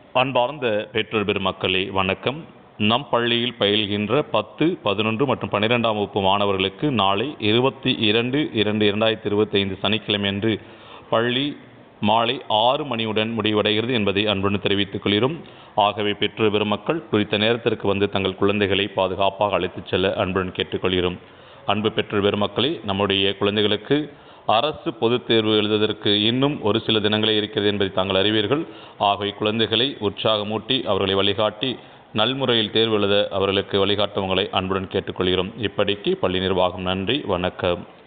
அன்பார்ந்த பெற்றோர் பெருமக்களே வணக்கம் நம் பள்ளியில் பயில்கின்ற பத்து பதினொன்று மற்றும் பன்னிரெண்டாம் வகுப்பு மாணவர்களுக்கு நாளை இருபத்தி இரண்டு இரண்டு இரண்டாயிரத்தி இருபத்தைந்து சனிக்கிழமையன்று பள்ளி மாலை ஆறு மணியுடன் முடிவடைகிறது என்பதை அன்புடன் தெரிவித்துக் கொள்கிறோம் ஆகவே பெற்றோர் பெருமக்கள் குறித்த நேரத்திற்கு வந்து தங்கள் குழந்தைகளை பாதுகாப்பாக அழைத்துச் செல்ல அன்புடன் கேட்டுக்கொள்கிறோம் அன்பு பெற்றோர் பெருமக்களே நம்முடைய குழந்தைகளுக்கு அரசு பொதுத் தேர்வு எழுதுவதற்கு இன்னும் ஒரு சில தினங்களே இருக்கிறது என்பதை தாங்கள் அறிவீர்கள் ஆகவே குழந்தைகளை உற்சாகமூட்டி அவர்களை வழிகாட்டி நல்முறையில் தேர்வு எழுத அவர்களுக்கு வழிகாட்ட உங்களை அன்புடன் கேட்டுக்கொள்கிறோம் இப்படிக்கு பள்ளி நிர்வாகம் நன்றி வணக்கம்